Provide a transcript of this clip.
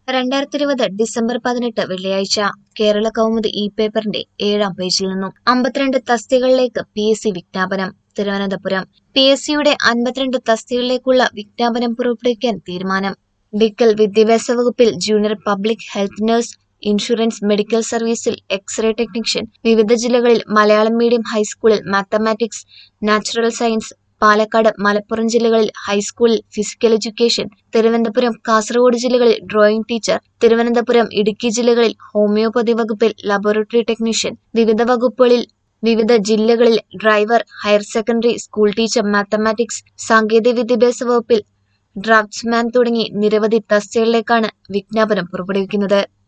രണ്ടായിരത്തി ഇരുപത് ഡിസംബർ പതിനെട്ട് വെള്ളിയാഴ്ച കേരള കൗമുദി ഇ പേപ്പറിന്റെ ഏഴാം പേജിൽ നിന്നും അമ്പത്തിരണ്ട് തസ്തികകളിലേക്ക് പി എസ് സി വിജ്ഞാപനം തിരുവനന്തപുരം പി എസ് സിയുടെ അൻപത്തിരണ്ട് തസ്തികകളിലേക്കുള്ള വിജ്ഞാപനം പുറപ്പെടുവിക്കാൻ തീരുമാനം ഡിക്കൽ വിദ്യാഭ്യാസ വകുപ്പിൽ junior public health nurse insurance medical സർവീസിൽ എക്സ്റേ ടെക്നീഷ്യൻ വിവിധ ജില്ലകളിൽ മലയാളം മീഡിയം ഹൈസ്കൂളിൽ mathematics natural science Palakkad Malappuram ജില്ലകളിൽ ഹൈസ്കൂളിൽ ഫിസിക്കൽ എഡ്യൂക്കേഷൻ തിരുവനന്തപുരം കാസർഗോഡ് ജില്ലകളിൽ ഡ്രോയിംഗ് ടീച്ചർ തിരുവനന്തപുരം ഇടുക്കി ജില്ലകളിൽ ഹോമിയോപ്പതി വകുപ്പിൽ ലബോറട്ടറി ടെക്നീഷ്യൻ വിവിധ വകുപ്പുകളിൽ വിവിധ ജില്ലകളിൽ driver higher secondary school teacher mathematics സാങ്കേതിക വിദ്യാഭ്യാസ വകുപ്പിൽ ഡ്രാഫ്റ്റ്സ്മാൻ തുടങ്ങി നിരവധി തസ്തികകളിലേക്കാണ് വിജ്ഞാപനം പുറപ്പെടുവിക്കുന്നത്